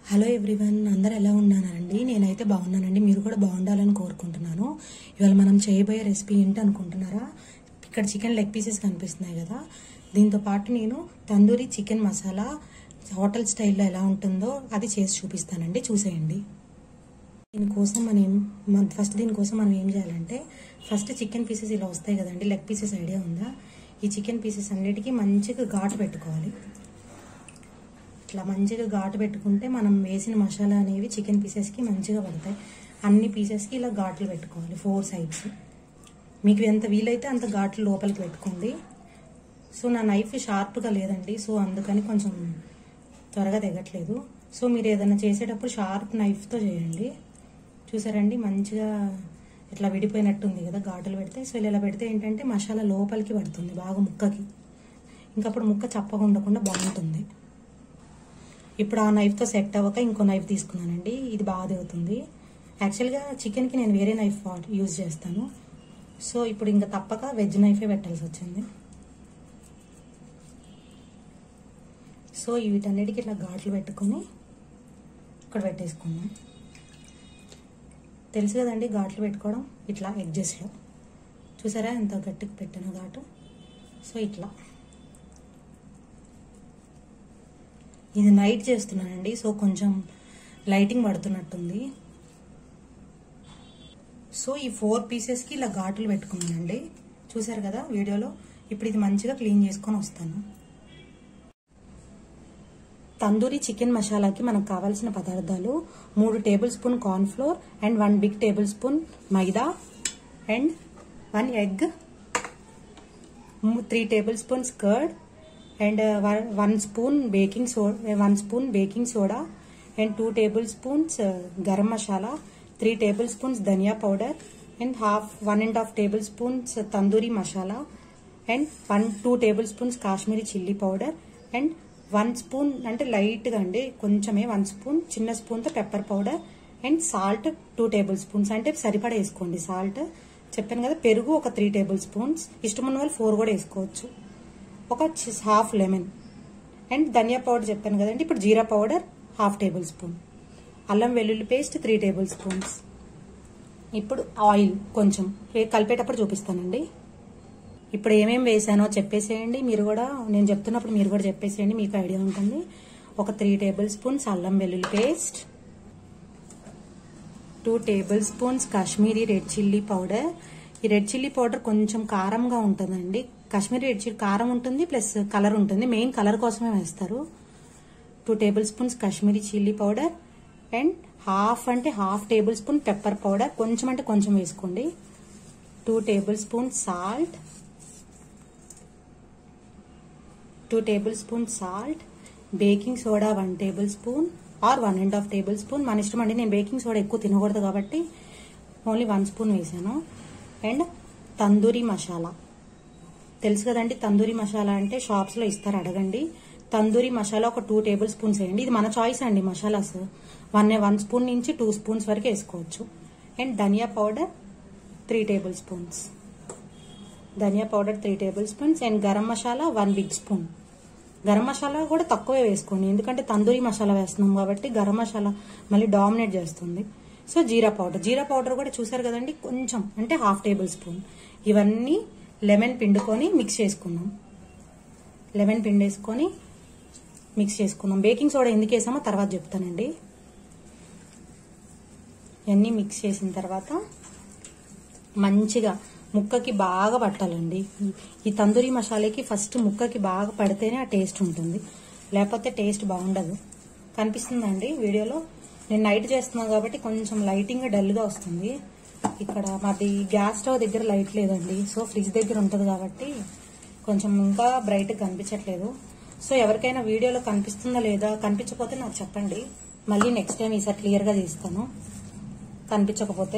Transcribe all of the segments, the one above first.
hello everyone అందరు ఎలా ఉన్నారండి నేనైతే బాగున్నానండి మీరు కూడా బాగుండాలని కోరుకుంటున్నాను ఇవాళ మనం చేయబోయే రెసిపీ ఏంటి అనుకుంటున్నారా ఇక్కడ చికెన్ లెగ్ పీసెస్ కనిపిస్తున్నాయి కదా దీంతో పాటు నేను తందూరి చికెన్ మసాలా హోటల్ స్టైల్లో ఎలా ఉంటుందో అది చేసి చూపిస్తానండి చూసేయండి దీనికోసం మనం మన- ఫస్ట్ దీనికోసం మనం ఏం చేయాలంటే ఫస్ట్ చికెన్ పీసెస్ ఇలా వస్తాయి కదండి లెగ్ పీసెస్ ఐడియా ఉందా ఈ చికెన్ పీసెస్ అన్నిటికీ మంచిగా ఘాటు పెట్టుకోవాలి ఇట్లా మంచిగా ఘాటు పెట్టుకుంటే మనం వేసిన మసాలా అనేవి చికెన్ పీసెస్కి మంచిగా పడతాయి అన్ని పీసెస్కి ఇలా ఘాట్లు పెట్టుకోవాలి ఫోర్ సైడ్స్ మీకు ఎంత వీలైతే అంత ఘాట్లు లోపలికి పెట్టుకోండి సో నా నైఫ్ షార్ప్గా లేదండి సో అందుకని కొంచెం త్వరగా తెగట్లేదు సో మీరు ఏదైనా చేసేటప్పుడు షార్ప్ నైఫ్తో చేయండి చూసారండి మంచిగా ఇట్లా విడిపోయినట్టుంది కదా ఘాటులు పెడితే సో ఇలా పెడితే ఏంటంటే మసాలా లోపలికి పడుతుంది బాగా ముక్కకి ఇంకా అప్పుడు ముక్క చప్పగా ఉండకుండా బాగుంటుంది ఇప్పుడు ఆ నైఫ్తో సెట్ అవ్వక ఇంకో నైఫ్ తీసుకున్నానండి ఇది బాగా దిగుతుంది యాక్చువల్గా చికెన్కి నేను వేరే నైఫ్ యూజ్ చేస్తాను సో ఇప్పుడు ఇంకా తప్పక వెజ్ నైఫే పెట్టాల్సి వచ్చింది సో వీటన్నిటికి ఇట్లా ఘాట్లు పెట్టుకొని ఇక్కడ పెట్టేసుకుందాం తెలుసు కదండి ఘాట్లు పెట్టుకోవడం ఇట్లా ఎడ్జెస్లో చూసారా ఎంత గట్టికి పెట్టిన ఘాటు సో ఇట్లా ఇది నైట్ చేస్తున్నానండి సో కొంచెం లైటింగ్ పడుతున్నట్టుంది సో ఈ ఫోర్ పీసెస్కి ఇలా ఘాటులు పెట్టుకున్నానండి చూసారు కదా వీడియోలో ఇప్పుడు ఇది మంచిగా క్లీన్ చేసుకొని వస్తాను తందూరి చికెన్ మసాలాకి మనకు కావాల్సిన పదార్థాలు మూడు tablespoon corn flour and one big tablespoon maida and one egg three tablespoons curd and one spoon baking soda one spoon baking soda and two tablespoons garam masala three tablespoons dhania powder and half one and half tablespoons tandoori masala and one two tablespoons Kashmiri chilli powder and one spoon అంటే లైట్గా అండి కొంచెమే one spoon చిన్న స్పూన్తో pepper powder and salt two tablespoons అంటే సరిపడా వేసుకోండి salt చెప్పాను కదా పెరుగు ఒక త్రీ టేబుల్ స్పూన్స్ ఇష్టం ఉన్న వాళ్ళు ఫోర్ కూడా వేసుకోవచ్చు ఒక half lemon and dhania powder చెప్పాను కదండి ఇప్పుడు jeera powder half tablespoon అల్లం వెల్లుల్లి పేస్ట్ త్రీ టేబుల్ స్పూన్స్ ఇప్పుడు ఆయిల్ కొంచెం ఏ- కలిపేటప్పుడు చూపిస్తానండి ఇప్పుడు ఏమేం వేసానో చెప్పేసేయండి మీరు కూడా నేను చెప్తున్నప్పుడు మీరు కూడా చెప్పేసేయండి మీకు ఐడియా ఉంటుంది ఒక త్రీ టేబుల్ స్పూన్స్ అల్లం వెల్లుల్లి paste two tablespoons Kashmiri red chilli powder ఈ రెడ్ చిల్లీ పౌడర్ కొంచెం కారంగా ఉంటుందండి కాశ్మీరీ రెడ్ చిల్లీ కారం ఉంటుంది ప్లస్ కలర్ ఉంటుంది మెయిన్ కలర్ కోసమే వేస్తారు two tablespoons Kashmiri chilli powder and half అంటే half tablespoon pepper powder కొంచెం అంటే కొంచెం వేసుకోండి two tablespoon salt two tablespoon salt baking soda one tablespoon or one and half tablespoon మన ఇష్టం అండి నేను baking soda ఎక్కువ తినకూడదు కాబట్టి ఓన్లీ వన్ స్పూన్ వేసాను అండ్ తందూరి మసాలా తెలుసు కదండి తందూరి మసాలా అంటే షాప్స్లో ఇస్తారు అడగండి తందూరి మసాలా ఒక టూ టేబుల్ స్పూన్స్ వేయండి ఇది మన చాయిస్ అండి మసాలాస్ వన్ వన్ స్పూన్ నుంచి టూ స్పూన్స్ వరకు వేసుకోవచ్చు and dhania powder three tablespoons dhania powder three tablespoons and garam masala one big spoon garam masala కూడా తక్కువే వేసుకోండి ఎందుకంటే తందూరి మసాలా వేస్తున్నాం కాబట్టి గరం మసాలా మళ్ళీ డామినేట్ చేస్తుంది so jeera powder jeera powder కూడా చూసారు కదండి కొంచెం అంటే హాఫ్ టేబుల్ స్పూన్ ఇవన్నీ లెమన్ పిండుకొని మిక్స్ చేసుకున్నాం లెమన్ పిండేసుకొని మిక్స్ చేసుకుందాం బేకింగ్ సోడా ఎందుకు వేసామో తర్వాత చెప్తానండి ఇవన్నీ మిక్స్ చేసిన తర్వాత మంచిగా ముక్కకి బాగా పట్టాలండి ఈ- ఈ తందూరి మసాలాకి ఫస్ట్ ముక్కకి బాగా పడితేనే ఆ టేస్ట్ ఉంటుంది లేకపోతే టేస్ట్ బాగుండదు కనిపిస్తుందండి వీడియోలో నేను నైట్ చేస్తున్నాను కాబట్టి కొంచెం లైటింగ్ డల్గా వస్తుంది ఇక్కడ మాది గ్యాస్ స్టవ్ దగ్గర లైట్ లేదండి సో ఫ్రిడ్జ్ దగ్గర ఉంటుంది కాబట్టి కొంచెం ఇంకా బ్రైట్ కనిపించట్లేదు సో ఎవరికైనా వీడియోలో కనిపిస్తుందా లేదా కనిపించకపోతే నాకు చెప్పండి మళ్ళీ నెక్స్ట్ టైం ఈసారి క్లియర్గా తీస్తాను కనిపించకపోతే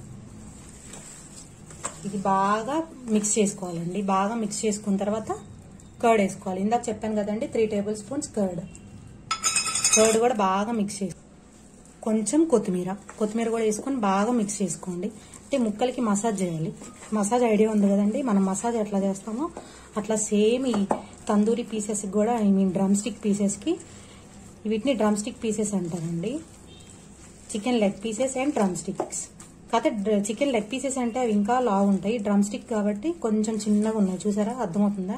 ఇది బాగా మిక్స్ చేసుకోవాలండి బాగా మిక్స్ చేసుకున్న తర్వాత కర్డ్ వేసుకోవాలి ఇందాక చెప్పాను కదండి three tablespoons curd curd కూడా బాగా మిక్స్ చేసి కొంచెం కొత్తిమీర కొత్తిమీర కూడా వేసుకొని బాగా మిక్స్ చేసుకోండి అంటే ముక్కలకి మసాజ్ చేయాలి మసాజ్ ఐడియా ఉంది కదండి మనం మసాజ్ ఎట్లా చేస్తామో అట్లా సేమ్ ఈ తందూరి పీసెస్కి కూడా ఐ మీన్ డ్రమ్ స్టిక్ పీసెస్కి వీటిని డ్రమ్ స్టిక్ పీసెస్ అంటారండి chicken leg pieces and drumsticks కాకపోతే చికెన్ లెగ్ పీసెస్ అంటే అవి ఇంకా లావు ఉంటాయి డ్రమ్ స్టిక్ కాబట్టి కొంచెం చిన్నగా ఉన్నాయి చూసారా అర్థమవుతుందా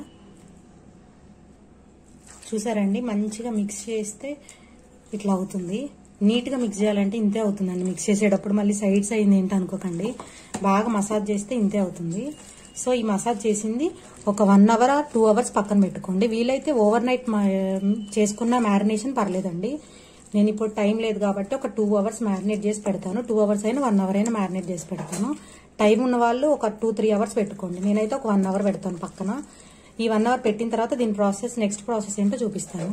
చూసారండి మంచిగా మిక్స్ చేస్తే ఇట్లా అవుతుంది నీట్గా మిక్స్ చేయాలంటే ఇంతే అవుతుందండి మిక్స్ చేసేటప్పుడు మళ్ళీ సైడ్స్ అయింది ఏంటి అనుకోకండి బాగా మసాజ్ చేస్తే ఇంతే అవుతుంది సో ఈ మసాజ్ చేసింది ఒక one hour or two hours పక్కన పెట్టుకోండి వీలైతే ఓవర్ నైట్ చేసుకున్న మ్యారినేషన్ పర్లేదండి నేను ఇప్పుడు టైం లేదు కాబట్టి ఒక టూ అవర్స్ మ్యారినేట్ చేసి పెడతాను టూ అవర్స్ అయినా వన్ అవర్ అయినా మ్యారినేట్ చేసి పెడతాను టైం ఉన్న వాళ్ళు ఒక టూ త్రీ అవర్స్ పెట్టుకోండి నేనైతే ఒక వన్ అవర్ పెడతాను పక్కన ఈ వన్ అవర్ పెట్టిన తర్వాత దీని ప్రాసెస్ నెక్స్ట్ ప్రాసెస్ ఏంటో చూపిస్తాను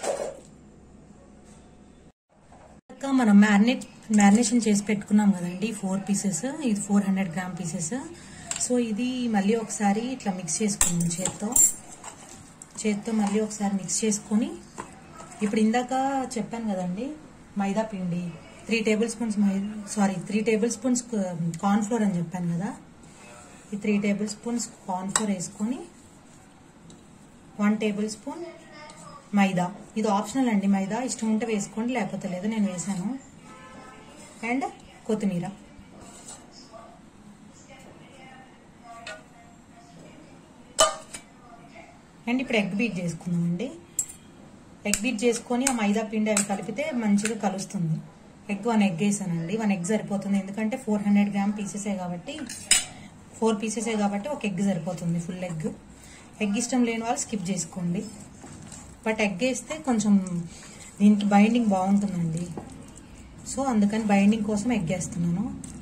ఇంకా మనం మ్యారినేట్ మ్యారినేషన్ చేసి పెట్టుకున్నాం కదండి ఫోర్ పీసెస్ ఇది four hundred gram pieces so ఇది మళ్ళీ ఒకసారి ఇట్లా మిక్స్ చేసుకుందాం చేత్తో చేత్తో మళ్ళీ ఒకసారి మిక్స్ చేసుకొని ఇప్పుడు ఇందాక చెప్పాను కదండి మైదా పిండి three tablespoons maida sorry three tablespoons corn flour అని చెప్పాను కదా ఈ three tablespoons corn flour వేసుకొని వన్ టేబుల్ స్పూన్ మైదా ఇది ఆప్షనల్ అండి మైదా ఇష్టం ఉంటే వేసుకోండి లేకపోతే లేదు నేను వేసాను అండ్ కొత్తిమీర అండ్ ఇప్పుడు ఎగ్ బీట్ చేసుకుందామండి ఎగ్ బీట్ చేసుకొని ఆ మైదా పిండి అవి కలిపితే మంచిగా కలుస్తుంది ఎగ్ వన్ ఎగ్ వేసానండి వన్ ఎగ్ సరిపోతుంది ఎందుకంటే ఫోర్ హండ్రెడ్ గ్రామ్ పీసెసే కాబట్టి ఫోర్ పీసెసే కాబట్టి ఒక ఎగ్ సరిపోతుంది ఫుల్ ఎగ్ ఎగ్ ఇష్టం లేని వాళ్ళు స్కిప్ చేసుకోండి బట్ ఎగ్ వేస్తే కొంచెం దీనికి బైండింగ్ బాగుంటుందండి సో అందుకని బైండింగ్ కోసం ఎగ్ వేస్తున్నాను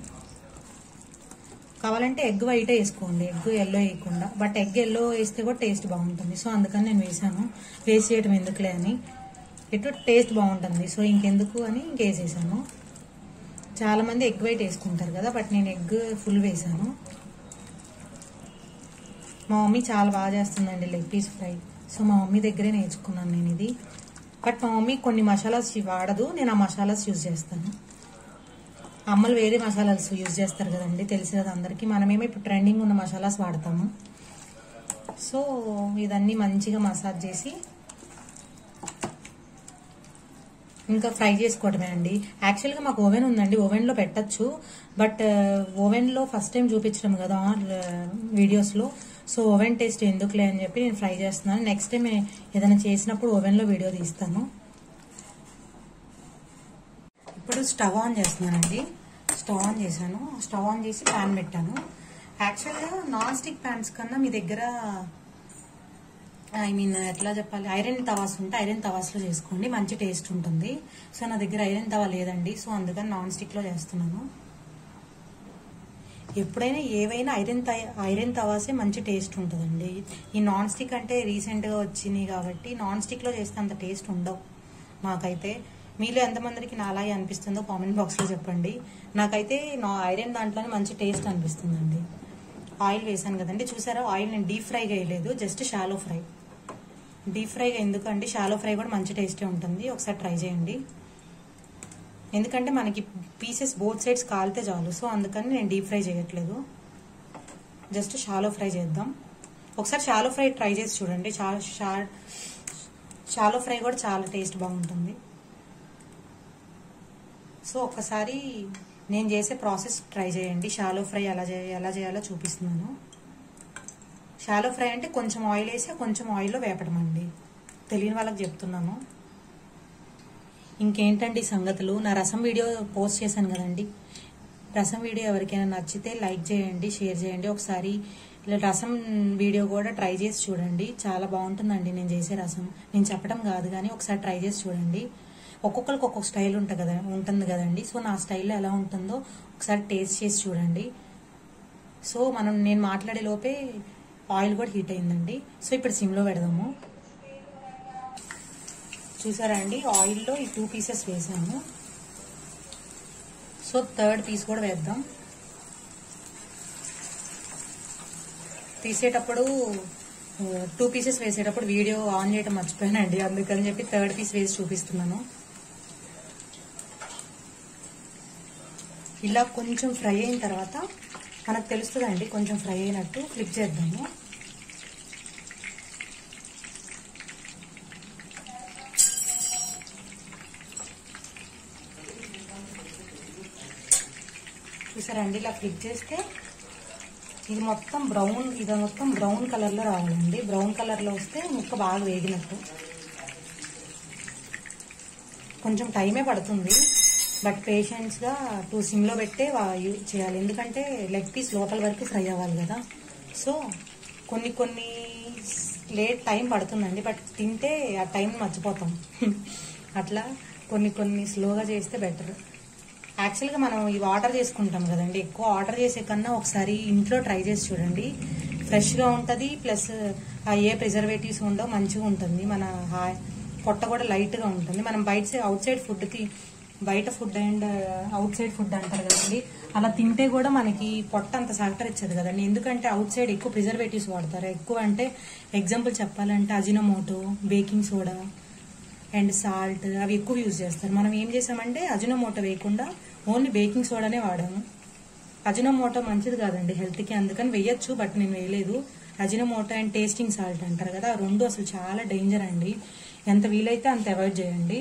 కావాలంటే ఎగ్ వైటే వేసుకోండి ఎగ్ ఎల్లో వేయకుండా బట్ ఎగ్ ఎల్లో వేస్తే కూడా టేస్ట్ బాగుంటుంది సో అందుకని నేను వేసాను వేసి చేయటం ఎందుకులే అని ఇటు టేస్ట్ బాగుంటుంది సో ఇంకెందుకు అని ఇంకేసేసాను చాలా మంది ఎగ్ వైట్ వేసుకుంటారు కదా బట్ నేను ఎగ్ ఫుల్ వేసాను మా మమ్మీ చాలా బాగా చేస్తుందండి లెగ్ పీస్ ఫ్రై సో మా మమ్మీ దగ్గరే నేర్చుకున్నాను నేను ఇది బట్ మా మమ్మీ కొన్ని మసాలాస్ వాడదు నేను ఆ మసాలాస్ యూజ్ చేస్తాను అమ్మలు వేరే మసాలాస్ యూజ్ చేస్తారు కదండి తెలుసు కదా అందరికీ మనమేమో ఇప్పుడు ట్రెండింగ్ ఉన్న మసాలాస్ వాడతాము సో ఇదన్నీ మంచిగా మసాజ్ చేసి ఇంకా ఫ్రై చేసుకోవటమే అండి యాక్చువల్గా మాకు ఓవెన్ ఉందండి ఓవెన్లో పెట్టచ్చు బట్ ఓవెన్లో ఫస్ట్ టైం చూపించడం కదా వీడియోస్లో సో ఓవెన్ టేస్ట్ ఎందుకులే అని చెప్పి నేను ఫ్రై చేస్తున్నాను నెక్స్ట్ టైం ఏదైనా చేసినప్పుడు ఓవెన్లో వీడియో తీస్తాను ఇప్పుడు స్టవ్ ఆన్ చేస్తున్నానండి స్టవ్ ఆన్ చేశాను స్టవ్ ఆన్ చేసి ప్యాన్ పెట్టాను యాక్చువల్గా నాన్ స్టిక్ ప్యాన్స్ కన్నా మీ దగ్గర ఐ మీన్ ఎట్లా చెప్పాలి ఐరన్ తవాస్ ఉంటే ఐరన్ తవాస్లో చేసుకోండి మంచి టేస్ట్ ఉంటుంది సో నా దగ్గర ఐరన్ తవా లేదండి సో అందుకని నాన్ స్టిక్లో చేస్తున్నాను ఎప్పుడైనా ఏవైనా ఐరన్ ఐరన్ తవాసే మంచి టేస్ట్ ఉంటుందండి ఈ నాన్ స్టిక్ అంటే రీసెంట్గా వచ్చినాయి కాబట్టి నాన్ స్టిక్లో చేస్తే అంత టేస్ట్ ఉండవు నాకైతే మీలో ఎంతమందికి నా అలాగే అనిపిస్తుందో కామెంట్ బాక్స్లో చెప్పండి నాకైతే నా ఐరన్ దాంట్లోనే మంచి టేస్ట్ అనిపిస్తుందండి ఆయిల్ వేసాను కదండి చూసారా ఆయిల్ నేను డీప్ ఫ్రై వేయలేదు just shallow fry deep fry ఎందుకంటే షాలో ఫ్రై కూడా మంచి టేస్టే ఉంటుంది ఒకసారి ట్రై చేయండి ఎందుకంటే మనకి పీసెస్ బోత్ సైడ్స్ కాలితే చాలు సో అందుకని నేను డీప్ ఫ్రై చేయట్లేదు జస్ట్ షాలో ఫ్రై చేద్దాం ఒకసారి షాలో ఫ్రై ట్రై చేసి చూడండి షాలో ఫ్రై కూడా చాలా టేస్ట్ బాగుంటుంది సో ఒక్కసారి నేను చేసే ప్రాసెస్ ట్రై చేయండి షాలో ఫ్రై ఎలా చేయ ఎలా చేయాలో చూపిస్తున్నాను షాలో ఫ్రై అంటే కొంచెం ఆయిల్ వేసి కొంచెం ఆయిల్లో వేపడం అండి తెలియని వాళ్ళకి చెప్తున్నాను ఇంకేంటండి సంగతులు నా రసం వీడియో పోస్ట్ చేశాను కదండి రసం వీడియో ఎవరికైనా నచ్చితే లైక్ చేయండి షేర్ చేయండి ఒకసారి ఇలా రసం వీడియో కూడా ట్రై చేసి చూడండి చాలా బాగుంటుందండి నేను చేసే రసం నేను చెప్పడం కాదు కానీ ఒకసారి ట్రై చేసి చూడండి ఒక్కొక్కరికి ఒక్కొక్క స్టైల్ ఉంటుంది కదా ఉంటుంది కదండి సో నా స్టైల్లో ఎలా ఉంటుందో ఒకసారి టేస్ట్ చేసి చూడండి సో మనం నేను మాట్లాడే లోపే ఆయిల్ కూడా హీట్ అయిందండి సో ఇప్పుడు సిమ్లో పెడదాము చూసారా అండి ఆయిల్లో ఈ టూ పీసెస్ వేసాము సో థర్డ్ పీస్ కూడా వేద్దాం తీసేటప్పుడు టూ పీసెస్ వేసేటప్పుడు వీడియో ఆన్ చేయడం మర్చిపోయానండి అందుకని చెప్పి థర్డ్ పీస్ వేసి చూపిస్తున్నాను ఇలా కొంచెం ఫ్రై అయిన తర్వాత మనకు తెలుస్తుందండి కొంచెం ఫ్రై అయినట్టు ఫ్లిప్ చేద్దాము చూసారండి ఇలా ఫ్లిప్ చేస్తే ఇది మొత్తం బ్రౌన్ ఇది మొత్తం బ్రౌన్ కలర్లో రావాలండి బ్రౌన్ కలర్లో వస్తే ముక్క బాగా వేగినట్టు కొంచెం టైమే పడుతుంది బట్ పేషెన్స్గా టూ సిమ్లో పెట్టే వా- యూ- చేయాలి ఎందుకంటే లెగ్ పీస్ లోపల వరకు ఫ్రై అవ్వాలి కదా సో కొన్ని కొన్ని లేట్ టైం పడుతుందండి బట్ తింటే ఆ టైం మర్చిపోతాం అట్లా కొన్ని కొన్ని స్లోగా చేస్తే బెటర్ యాక్చువల్గా మనం ఇవి ఆర్డర్ చేసుకుంటాం కదండి ఎక్కువ ఆర్డర్ చేసే కన్నా ఒకసారి ఇంట్లో ట్రై చేసి చూడండి ఫ్రెష్గా ఉంటుంది ప్లస్ ఏ ప్రిజర్వేటివ్స్ ఉండవు మంచిగా ఉంటుంది మన హా- పొట్ట కూడా లైట్గా ఉంటుంది మనం బయట సైడ్ అవుట్ సైడ్ ఫుడ్కి బయట food and outside food అంటారు కదండి అలా తింటే కూడా మనకి పొట్ట అంత సహకరించదు కదండి ఎందుకంటే అవుట్ సైడ్ ఎక్కువ ప్రిజర్వేటివ్స్ వాడతారు ఎక్కువ అంటే ఎగ్జాంపుల్ చెప్పాలంటే Ajinomoto baking soda and salt అవి ఎక్కువ యూజ్ చేస్తారు మనం ఏం చేసామంటే అజినోమోటో వేయకుండా ఓన్లీ బేకింగ్ సోడానే వాడాము అజినోమోటో మంచిది కాదండి హెల్త్కి అందుకని వేయొచ్చు బట్ నేను వేయలేదు అజినోమోటో అండ్ టేస్టింగ్ సాల్ట్ అంటారు కదా ఆ రెండు అసలు చాలా డేంజర్ అండి ఎంత వీలైతే అంత అవాయిడ్ చేయండి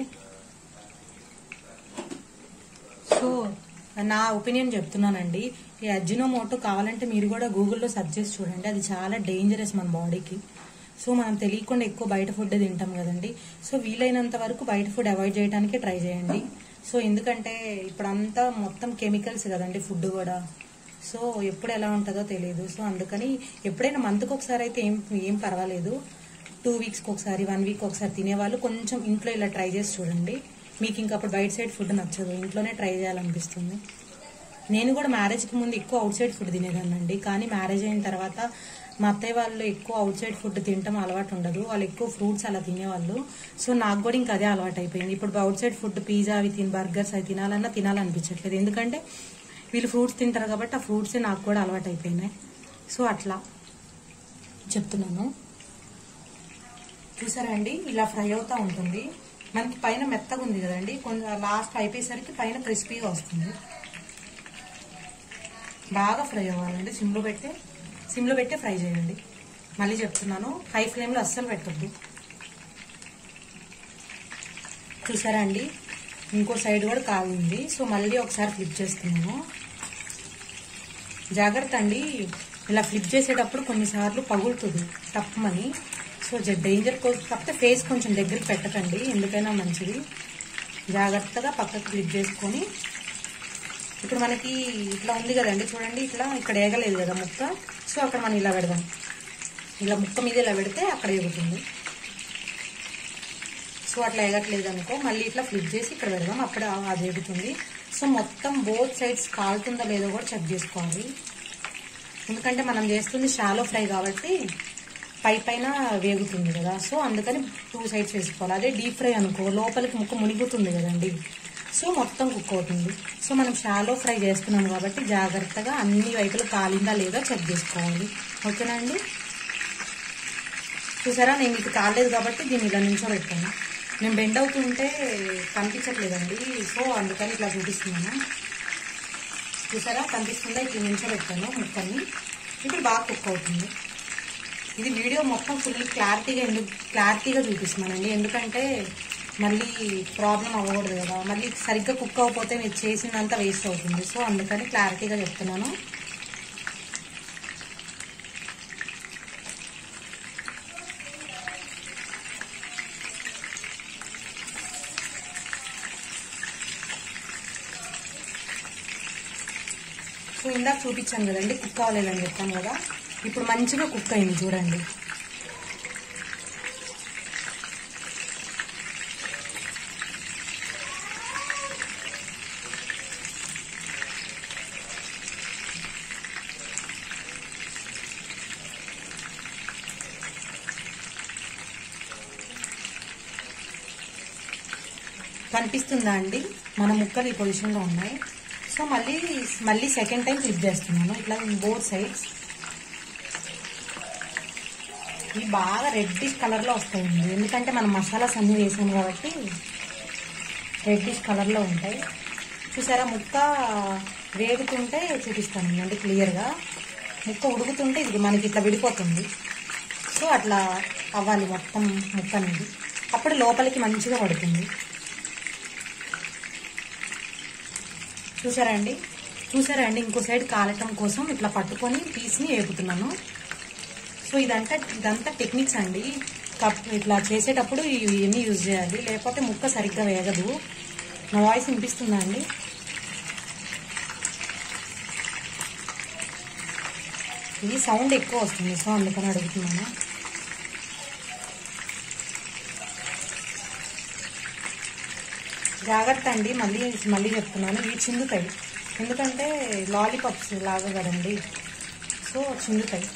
సో నా ఒపీనియన్ చెప్తున్నానండి ఈ అజినోమోటో కావాలంటే మీరు కూడా గూగుల్లో సెర్చ్ చేసి చూడండి అది చాలా డేంజరస్ మన బాడీకి సో మనం తెలియకుండా ఎక్కువ బయట ఫుడ్ తింటాం కదండి సో వీలైనంత వరకు బయట ఫుడ్ అవాయిడ్ చేయడానికే ట్రై చేయండి సో ఎందుకంటే ఇప్పుడంతా మొత్తం కెమికల్స్ కదండి ఫుడ్ కూడా సో ఎప్పుడు ఎలా ఉంటుందో తెలియదు సో అందుకని ఎప్పుడైనా మంత్కి ఒకసారి అయితే ఏం ఏం పర్వాలేదు టూ వీక్స్కి ఒకసారి వన్ వీక్ ఒకసారి తినేవాళ్ళు కొంచెం ఇంట్లో ఇలా ట్రై చేసి చూడండి మీకు ఇంకా అప్పుడు బయట సైడ్ ఫుడ్ నచ్చదు ఇంట్లోనే ట్రై చేయాలనిపిస్తుంది నేను కూడా మ్యారేజ్కి ముందు ఎక్కువ అవుట్ సైడ్ ఫుడ్ తినేదాన్నండి కానీ మ్యారేజ్ అయిన తర్వాత మా అత్తయ్య వాళ్ళు ఎక్కువ అవుట్ సైడ్ ఫుడ్ తినటం అలవాటు ఉండదు వాళ్ళు ఎక్కువ ఫ్రూట్స్ అలా తినేవాళ్ళు సో నాకు కూడా ఇంకా అదే అలవాటు అయిపోయింది ఇప్పుడు అవుట్ సైడ్ ఫుడ్ పిజ్జా అవి తిని బర్గర్స్ అవి తినాలన్నా తినాలనిపించట్లేదు ఎందుకంటే వీళ్ళు ఫ్రూట్స్ తింటారు కాబట్టి ఆ ఫ్రూట్సే నాకు కూడా అలవాటు అయిపోయినాయి సో అట్లా చెప్తున్నాను చూసారా అండి ఇలా ఫ్రై అవుతా ఉంటుంది మనకి పైన మెత్తగా ఉంది కదండి కొంచెం లాస్ట్ అయిపోయేసరికి పైన క్రిస్పీగా వస్తుంది బాగా ఫ్రై అవ్వాలండి సిమ్లో పెట్టి సిమ్లో పెట్టి ఫ్రై చేయండి మళ్ళీ చెప్తున్నాను హై ఫ్లేమ్లో అస్సలు పెట్టద్దు చూసారా అండి ఇంకో సైడ్ కూడా కాలింది సో మళ్ళీ ఒకసారి ఫ్లిప్ చేస్తున్నాను జాగ్రత్త అండి ఇలా ఫ్లిప్ చేసేటప్పుడు కొన్నిసార్లు పగులుతుంది తప్పమని సో డేంజర్ కాకపోతే ఫేస్ కొంచెం దగ్గరికి పెట్టకండి ఎందుకైనా మంచిది జాగ్రత్తగా పక్కకు ఫ్లిప్ చేసుకొని ఇప్పుడు మనకి ఇట్లా ఉంది కదండి చూడండి ఇట్లా ఇక్కడ ఏగలేదు కదా ముక్క సో అక్కడ మనం ఇలా పెడదాం ఇలా ముక్క మీద ఇలా పెడితే అక్కడ ఎగుతుంది సో అట్లా ఎగట్లేదు అనుకో మళ్ళీ ఇట్లా ఫ్లిప్ చేసి ఇక్కడ పెడదాం అప్పుడు అది ఎగుతుంది సో మొత్తం బోత్ సైడ్స్ కాలుతుందో లేదో కూడా చెక్ చేసుకోవాలి ఎందుకంటే మనం చేస్తుంది షాలో ఫ్రై కాబట్టి పై పైన వేగుతుంది కదా సో అందుకని టూ సైడ్స్ వేసుకోవాలి అదే డీప్ ఫ్రై అనుకో లోపలికి ముక్క మునిగుతుంది కదండి సో మొత్తం కుక్ అవుతుంది సో మనం షాలో ఫ్రై చేస్తున్నాం కాబట్టి జాగ్రత్తగా అన్ని వైపులు కాలిందా లేదా చెక్ చేసుకోవాలి ఓకేనా అండి చూసారా నేను ఇది కాలేదు కాబట్టి దీన్ని ఇలా నించోబెట్టాను నేను బెండ్ అవుతుంటే కనిపించట్లేదండి సో అందుకని ఇట్లా చూపిస్తున్నాను చూసారా కనిపిస్తుందా ఇట్లా నించోబెట్టాను ముక్కల్ని ఇప్పుడు బాగా కుక్ అవుతుంది ఇది వీడియో మొత్తం ఫుల్ క్లారిటీగా ఎందుకు క్లారిటీగా చూపిస్తున్నానండి ఎందుకంటే మళ్ళీ ప్రాబ్లం అవ్వకూడదు కదా మళ్ళీ సరిగ్గా కుక్ అవ్వకపోతే మీరు చేసిందంతా వేస్ట్ అవుతుంది సో అందుకని క్లారిటీగా చెప్తున్నాను సో ఇందాక చూపించాను కదండి కుక్ అవ్వలేదని చెప్పాను కదా ఇప్పుడు మంచిగా కుక్ అయింది చూడండి కనిపిస్తుందా అండి మన ముక్కలు ఈ పొజిషన్లో ఉన్నాయి సో మళ్ళీ మళ్ళీ సెకండ్ టైం క్లిక్ చేస్తున్నాను ఇట్లా బోత్ సైడ్స్ ఇవి బాగా రెడ్డిష్ కలర్లో వస్తాయండి ఎందుకంటే మనం మసాలాస్ అన్నీ వేసాం కాబట్టి రెడ్డిష్ కలర్లో ఉంటాయి చూసారా ముక్క వేగుతుంటే చూపిస్తాను అండి క్లియర్గా ముక్క ఉడుకుతుంటే ఇది మనకి ఇట్లా విడిపోతుంది సో అట్లా అవ్వాలి మొత్తం ముక్క అనేది అప్పుడు లోపలికి మంచిగా పడుతుంది చూసారా అండి చూసారా అండి ఇంకో సైడ్ కాలటం కోసం ఇట్లా పట్టుకొని పీస్ని వేపుతున్నాను సో ఇదంతా ఇదంతా టెక్నిక్స్ అండి కప్ ఇట్లా చేసేటప్పుడు ఇవన్నీ యూజ్ చేయాలి లేకపోతే ముక్క సరిగ్గా వేగదు నా వాయిస్ వినిపిస్తుందా అండి ఇది సౌండ్ ఎక్కువ వస్తుంది సో అందుకని అడుగుతున్నాను జాగ్రత్త అండి మళ్ళీ మళ్ళీ చెప్తున్నాను ఇవి చిందుతాయి ఎందుకంటే లాలీపాప్స్ లాగా కదండి సో చిందుతాయి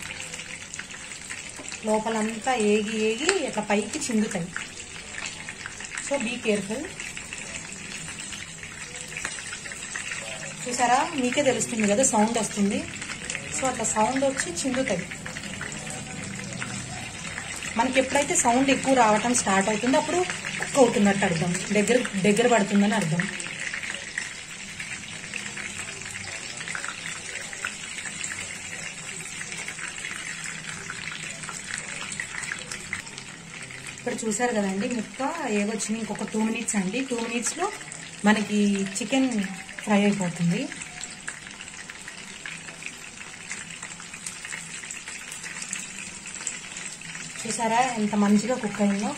లోపలంతా ఏగి ఏగి ఇట్లా పైకి చిందుతాయి సో బీ కేర్ఫుల్ చూసారా మీకే తెలుస్తుంది కదా సౌండ్ వస్తుంది సో అట్లా సౌండ్ వచ్చి చిందుతాయి మనకి ఎప్పుడైతే సౌండ్ ఎక్కువ రావటం స్టార్ట్ అవుతుందో అప్పుడు కుక్ అవుతున్నట్టు అర్థం దగ్గర దగ్గర పడుతుందని అర్థం ఇక్కడ చూసారు కదండి ముక్క ఏగొచ్చింది ఇంకొక టూ మినిట్స్ అండి టూ మినిట్స్లో మనకి చికెన్ ఫ్రై అయిపోతుంది చూసారా ఎంత మంచిగా కుక్ అయిందో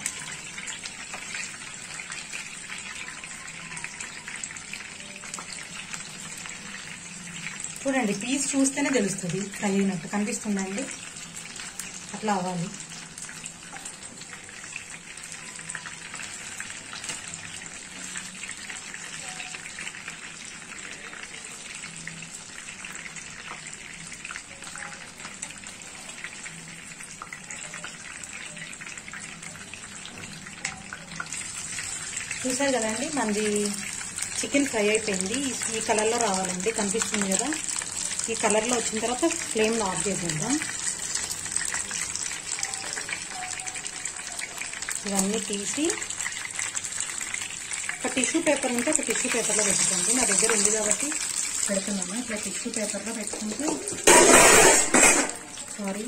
చూడండి పీస్ చూస్తేనే తెలుస్తుంది ఫ్రై అయినట్టు కనిపిస్తుందండి అట్లా అవ్వాలి చూసారు కదండి మనది చికెన్ ఫ్రై అయిపోయింది ఈ- ఈ కలర్లో రావాలండి కనిపిస్తుంది కదా ఈ కలర్లో వచ్చిన తర్వాత ఫ్లేమ్ ఆఫ్ చేసేద్దాం ఇవన్నీ తీసి ఒక టిష్యూ పేపర్ ఉంటే ఒక టిష్యూ పేపర్లో పెట్టుకోండి నా దగ్గర ఉంది కాబట్టి పెడుతున్నాను ఇట్లా టిష్యూ పేపర్లో పెట్టుకుంటే సారీ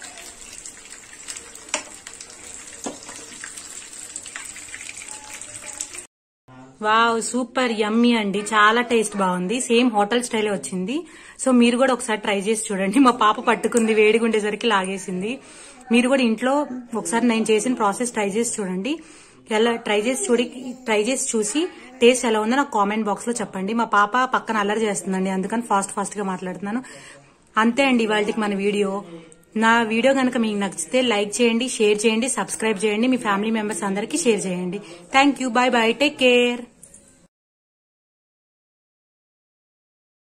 వావ్ సూపర్ యమ్మీ అండి చాలా టేస్ట్ బాగుంది సేమ్ హోటల్ స్టైల్ వచ్చింది సో మీరు కూడా ఒకసారి ట్రై చేసి చూడండి మా పాప పట్టుకుంది వేడిగా ఉండేసరికి లాగేసింది మీరు కూడా ఇంట్లో ఒకసారి నేను చేసిన ప్రాసెస్ ట్రై చేసి చూడండి ఎలా ట్రై చేసి చూడి ట్రై చేసి చూసి టేస్ట్ ఎలా ఉందో నాకు కామెంట్ బాక్స్ లో చెప్పండి మా పాప పక్కన అల్లరి చేస్తుందండి అందుకని ఫాస్ట్ ఫాస్ట్ గా మాట్లాడుతున్నాను అంతే అండి ఇవాళకి మన వీడియో నా వీడియో కనుక మీకు నచ్చితే లైక్ చేయండి షేర్ చేయండి సబ్స్క్రైబ్ చేయండి మీ ఫ్యామిలీ మెంబర్స్ అందరికీ షేర్ చేయండి thank you bye bye take care